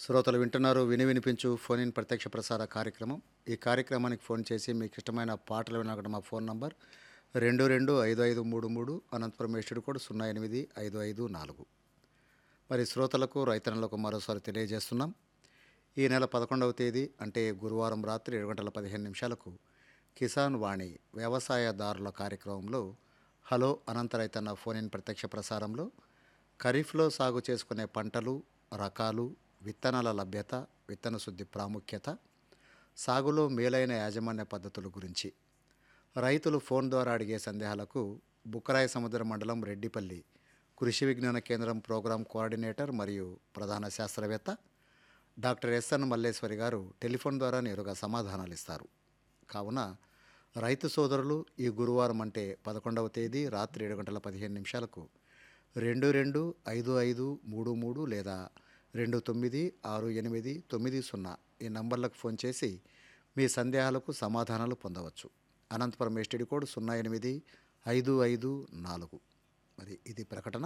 శ్రోతలు వింటున్నారు విని వినిపించు ఫోన్ ఇన్ ప్రత్యక్ష ప్రసార కార్యక్రమం ఈ కార్యక్రమానికి ఫోన్ చేసి మీకు ఇష్టమైన పాటలు వినగడం మా ఫోన్ నంబర్ రెండు రెండు ఐదు ఐదు మూడు మూడు అనంతపురం ఎస్టేడ్ కోడ్ సున్నా ఎనిమిది ఐదు ఐదు నాలుగు మరి శ్రోతలకు రైతన్నలకు మరోసారి తెలియజేస్తున్నాం ఈ నెల పదకొండవ తేదీ అంటే గురువారం రాత్రి ఏడు గంటల పదిహేను నిమిషాలకు కిసాన్ వాణి వ్యవసాయదారుల కార్యక్రమంలో హలో అనంత రైతన్న ఫోన్ ఇన్ ప్రత్యక్ష ప్రసారంలో ఖరీఫ్లో సాగు చేసుకునే పంటలు రకాలు విత్తనాల లభ్యత విత్తన శుద్ధి ప్రాముఖ్యత సాగులో మేలైన యాజమాన్య పద్ధతుల గురించి రైతులు ఫోన్ ద్వారా అడిగే సందేహాలకు బుక్కరాయ సముద్ర మండలం రెడ్డిపల్లి కృషి విజ్ఞాన కేంద్రం ప్రోగ్రాం కోఆర్డినేటర్ మరియు ప్రధాన శాస్త్రవేత్త డాక్టర్ ఎస్ఎన్ మల్లేశ్వరి గారు టెలిఫోన్ ద్వారా నేరుగా సమాధానాలు ఇస్తారు కావున రైతు సోదరులు ఈ గురువారం అంటే పదకొండవ తేదీ రాత్రి ఏడు గంటల పదిహేను నిమిషాలకు రెండు రెండు ఐదు ఐదు మూడు మూడు లేదా రెండు తొమ్మిది ఆరు ఎనిమిది తొమ్మిది సున్నా ఈ నంబర్లకు ఫోన్ చేసి మీ సందేహాలకు సమాధానాలు పొందవచ్చు అనంతపురం ఎస్టీడీ కోడ్ సున్నా ఎనిమిది ఐదు ఐదు నాలుగు మరి ఇది ప్రకటన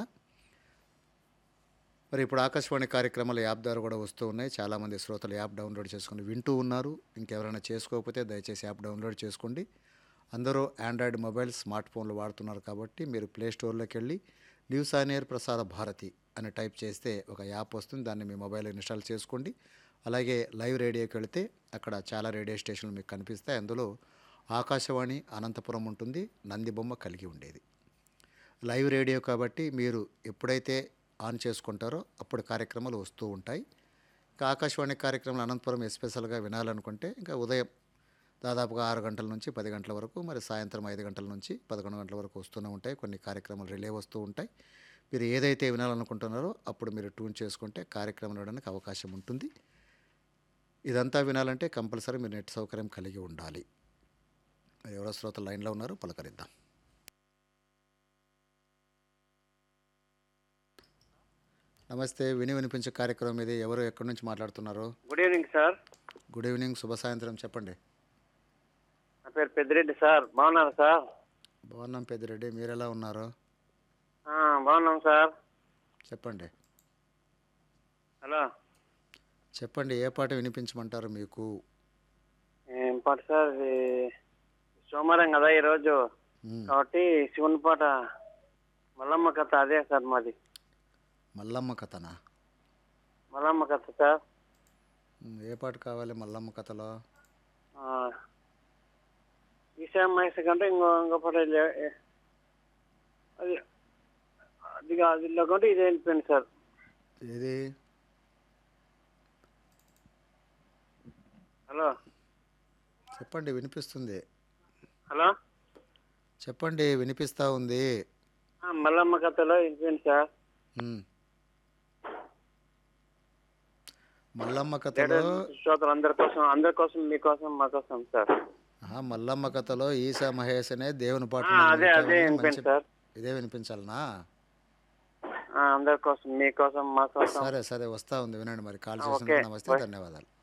మరి ఇప్పుడు ఆకాశవాణి కార్యక్రమాలు యాప్ ద్వారా కూడా వస్తూ ఉన్నాయి చాలామంది శ్రోతలు యాప్ డౌన్లోడ్ చేసుకుని వింటూ ఉన్నారు ఇంకెవరైనా చేసుకోకపోతే దయచేసి యాప్ డౌన్లోడ్ చేసుకోండి అందరూ ఆండ్రాయిడ్ మొబైల్ స్మార్ట్ ఫోన్లు వాడుతున్నారు కాబట్టి మీరు ప్లే స్టోర్లోకి వెళ్ళి న్యూస్ ఆన్ ఎయిర్ ప్రసార భారతి అని టైప్ చేస్తే ఒక యాప్ వస్తుంది దాన్ని మీ మొబైల్లో ఇన్స్టాల్ చేసుకోండి అలాగే లైవ్ రేడియోకి వెళితే అక్కడ చాలా రేడియో స్టేషన్లు మీకు కనిపిస్తాయి అందులో ఆకాశవాణి అనంతపురం ఉంటుంది నంది బొమ్మ కలిగి ఉండేది లైవ్ రేడియో కాబట్టి మీరు ఎప్పుడైతే ఆన్ చేసుకుంటారో అప్పుడు కార్యక్రమాలు వస్తూ ఉంటాయి ఇంకా ఆకాశవాణి కార్యక్రమాలు అనంతపురం ఎస్పెషల్గా వినాలనుకుంటే ఇంకా ఉదయం దాదాపుగా ఆరు గంటల నుంచి పది గంటల వరకు మరి సాయంత్రం ఐదు గంటల నుంచి పదకొండు గంటల వరకు వస్తూనే ఉంటాయి కొన్ని కార్యక్రమాలు రిలే వస్తూ ఉంటాయి మీరు ఏదైతే వినాలనుకుంటున్నారో అప్పుడు మీరు ట్యూన్ చేసుకుంటే కార్యక్రమం వినడానికి అవకాశం ఉంటుంది ఇదంతా వినాలంటే కంపల్సరీ మీరు నెట్ సౌకర్యం కలిగి ఉండాలి మరి ఎవరో శ్రోతలు లైన్లో ఉన్నారు పలకరిద్దాం నమస్తే విని వినిపించే కార్యక్రమం ఇది ఎవరు ఎక్కడి నుంచి మాట్లాడుతున్నారు good evening sir good evening శుభ సాయంత్రం చెప్పండి నా పేరు పెద్దిరెడ్డి సార్ బాగున్నారా సార్ బాగున్నాం పెద్దిరెడ్డి మీరు ఎలా ఉన్నారు ఆ, బాగున్నాం సార్ చెప్పండి హలో చెప్పండి ఏ పాట వినిపించమంటారు మీకు ఏం పాట సార్ ఇది సోమవారం కదా ఈరోజు మ్, కాబట్టి శివుని పాట మల్లమ్మ కథ అదే సార్ మాది మల్లమ్మ కథనా మల్లమ్మ కథ సార్ మ్, ఏ పాట కావాలి మల్లమ్మ కథలో ఆ, ఈశా మహేష్ కంటే ఇంకో ఇంకో పాట లే- ఏ- అది అది కాదు ఇది కంటే ఇది వెళ్ళిపోయింది సార్ ఏది హలో చెప్పండి వినిపిస్తుంది హలో చెప్పండి వినిపిస్తూ ఉంది ఆ, మల్లమ్మ కథలో వెళ్ళిపోయింది సార్ మ్. మల్లమ్మ కథలో శ్రోతలు అందరి కోసం అందరి కోసం మీకోసం మా కోసం సార్ ఆహా, మల్లమ్మ కథలో ఈశా మహేష్ అనే దేవుని పాట ఆ, అదే అదే వినిపోయింది సార్ ఇదే వినిపించాలనా ఆ, అందరి కోసం మీకోసం మా కోసం సరే సరే వస్తా ఉంది వినండి మరి కాల్ ఓకే. చేసినందుకు నమస్తే బాయ్. ధన్యవాదాలు